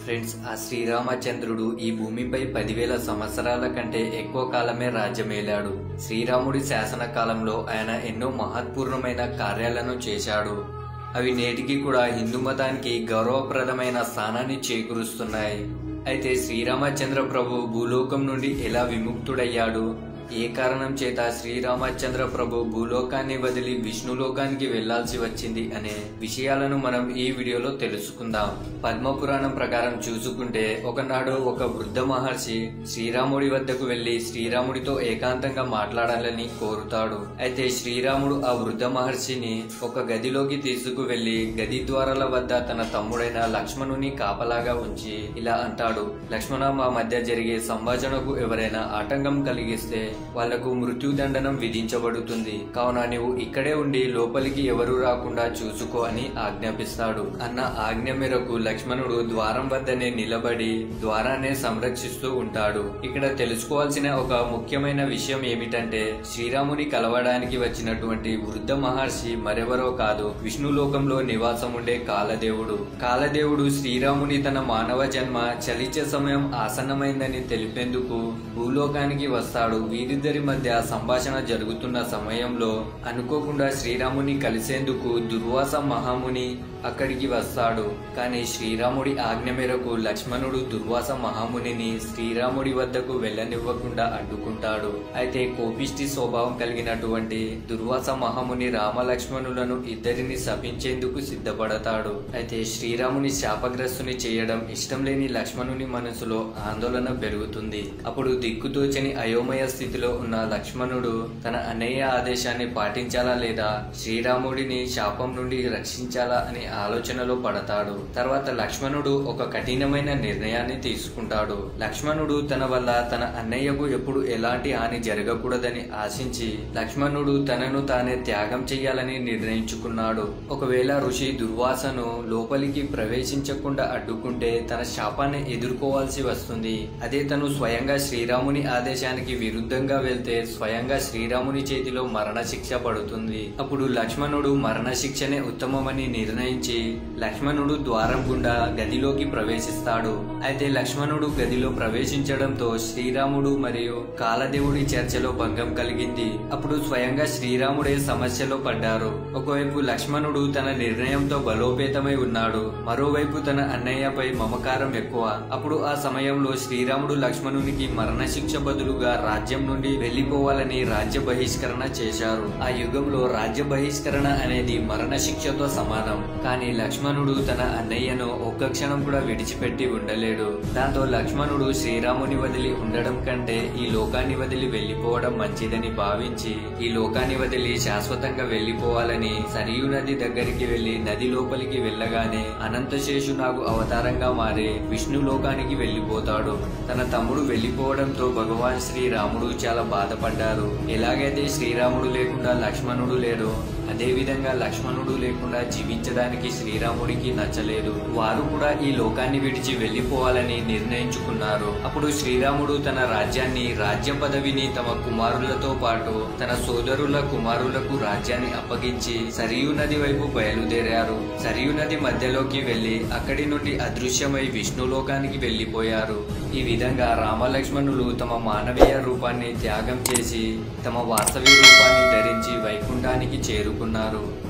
friends ఆ శ్రీరామచంద్రుడు ఈ భూమిపై పదివేల సంవత్సరాల కంటే ఎక్కువ కాలమే రాజ్యమేలాడు శ్రీరాముడి శాసన కాలంలో ఆయన ఎన్నో మహత్పూర్ణమైన కార్యాలను చేశాడు అవి నేటికి కూడా హిందూ మతానికి గౌరవప్రదమైన స్థానాన్ని చేకూరుస్తున్నాయి అయితే శ్రీరామచంద్ర ప్రభు భూలోకం నుండి ఎలా విముక్తుడయ్యాడు ఏ కారణం చేత శ్రీరామచంద్ర ప్రభు భూలోకాన్ని వదిలి విష్ణులోకానికి వెళ్లాల్సి వచ్చింది అనే విషయాలను మనం ఈ వీడియోలో తెలుసుకుందాం పద్మపురాణం ప్రకారం చూసుకుంటే ఒకనాడు ఒక వృద్ధ మహర్షి శ్రీరాముడి వద్దకు వెళ్లి శ్రీరాముడితో ఏకాంతంగా మాట్లాడాలని కోరుతాడు అయితే శ్రీరాముడు ఆ వృద్ధ మహర్షిని ఒక గదిలోకి తీసుకువెళ్లి గది ద్వారాల వద్ద తన తమ్ముడైన లక్ష్మణుని కాపలాగా ఉంచి ఇలా అంటాడు లక్ష్మణ మా మధ్య జరిగే సంభాషణకు ఎవరైనా ఆటంకం కలిగిస్తే వాళ్లకు మృత్యుదండనం విధించబడుతుంది కావున నీవు ఇక్కడే ఉండి లోపలికి ఎవరు రాకుండా చూసుకో అని ఆజ్ఞాపిస్తాడు అన్న ఆజ్ఞ మేరకు లక్ష్మణుడు ద్వారం వద్దనే నిలబడి ద్వారాన్ని సంరక్షిస్తూ ఉంటాడు ఇక్కడ తెలుసుకోవాల్సిన ఒక ముఖ్యమైన విషయం ఏమిటంటే శ్రీరాముని కలవడానికి వచ్చినటువంటి వృద్ధ మహర్షి మరెవరో కాదు విష్ణులోకంలో నివాసం ఉండే కాలదేవుడు కాలదేవుడు శ్రీరాముని తన మానవ జన్మ చలిచే సమయం ఆసన్నమైందని తెలిపేందుకు భూలోకానికి వస్తాడు వీరిద్దరి మధ్య సంభాషణ జరుగుతున్న సమయంలో అనుకోకుండా శ్రీరాముని కలిసేందుకు దుర్వాస మహాముని అక్కడికి వస్తాడు కానీ శ్రీరాముడి ఆజ్ఞ మేరకు లక్ష్మణుడు దుర్వాస మహామునిని శ్రీరాముడి వద్దకు వెళ్ళనివ్వకుండా అడ్డుకుంటాడు అయితే కోపిష్టి స్వభావం కలిగినటువంటి దుర్వాస మహాముని రామలక్ష్మణులను ఇద్దరిని శపించేందుకు సిద్ధపడతాడు అయితే శ్రీరాముని శాపగ్రస్తుని చేయడం ఇష్టం లేని లక్ష్మణుని మనసులో ఆందోళన పెరుగుతుంది అప్పుడు దిక్కుతోచని అయోమయ స్థితిలో ఉన్న లక్ష్మణుడు తన అన్నయ్య ఆదేశాన్ని పాటించాలా లేదా శ్రీరాముడిని శాపం నుండి రక్షించాలా అని ఆలోచనలో పడతాడు తర్వాత లక్ష్మణుడు ఒక కఠినమైన నిర్ణయాన్ని తీసుకుంటాడు లక్ష్మణుడు తన వల్ల తన అన్నయ్యకు ఎప్పుడు ఎలాంటి హాని జరగకూడదని ఆశించి లక్ష్మణుడు తనను తానే త్యాగం చేయాలని నిర్ణయించుకున్నాడు ఒకవేళ ఋషి దుర్వాసను లోపలికి ప్రవేశించకుండా అడ్డుకుంటే తన శాపాన్ని ఎదుర్కోవాల్సి వస్తుంది అదే తను స్వయంగా శ్రీరాముని ఆదేశానికి విరుద్ధంగా వెళ్తే స్వయంగా శ్రీరాముని చేతిలో మరణశిక్ష పడుతుంది అప్పుడు లక్ష్మణుడు మరణశిక్షనే ఉత్తమమని నిర్ణయించి లక్ష్మణుడు ద్వారం గుండా గదిలోకి ప్రవేశిస్తాడు అయితే లక్ష్మణుడు గదిలో ప్రవేశించడంతో శ్రీరాముడు మరియు కాలదేవుడి చర్చలో భంగం కలిగింది అప్పుడు స్వయంగా శ్రీరాముడే సమస్యలో పడ్డారు ఒకవైపు లక్ష్మణుడు తన నిర్ణయంతో బలోపేతమై ఉన్నాడు మరోవైపు తన అన్నయ్యపై మమకారం ఎక్కువ అప్పుడు ఆ సమయంలో శ్రీరాముడు లక్ష్మణునికి మరణశిక్ష బదులుగా రాజ్యం నుండి వెళ్లిపోవాలని రాజ్య బహిష్కరణ చేశారు ఆ యుగంలో రాజ్య బహిష్కరణ అనేది మరణశిక్షతో సమానం కానీ లక్ష్మణుడు తన అన్నయ్యను ఒక్క క్షణం కూడా విడిచిపెట్టి ఉండలేడు దాంతో లక్ష్మణుడు శ్రీరాముని వదిలి ఉండడం కంటే ఈ లోకాన్ని వదిలి వెళ్లిపోవడం మంచిదని భావించి ఈ లోకాన్ని వదిలి శాశ్వతంగా వెళ్లిపోవాలని సరియు నది దగ్గరికి వెళ్లి నది లోపలికి వెళ్ళగానే అనంతశేషు నాకు అవతారంగా మారి విష్ణు లోకానికి వెళ్లిపోతాడు తన తమ్ముడు వెళ్లిపోవడంతో భగవాన్ శ్రీరాముడు చాలా బాధపడ్డారు ఎలాగైతే శ్రీరాముడు లేకుండా లక్ష్మణుడు లేడు అదే విధంగా లక్ష్మణుడు లేకుండా జీవించడానికి శ్రీరాముడికి నచ్చలేదు వారు కూడా ఈ లోకాన్ని విడిచి వెళ్లిపోవాలని నిర్ణయించుకున్నారు అప్పుడు శ్రీరాముడు తన రాజ్యాన్ని రాజ్య పదవిని తమ కుమారులతో పాటు తన సోదరుల కుమారులకు రాజ్యాన్ని అప్పగించి సరియు నది వైపు బయలుదేరారు సరియు నది మధ్యలోకి వెళ్లి అక్కడి నుండి అదృశ్యమై విష్ణులోకానికి వెళ్లిపోయారు ఈ విధంగా రామలక్ష్మణులు తమ మానవీయ రూపాన్ని త్యాగం చేసి తమ వాస్తవి రూపాన్ని ధరించి వైకుంఠానికి చేరుకున్నారు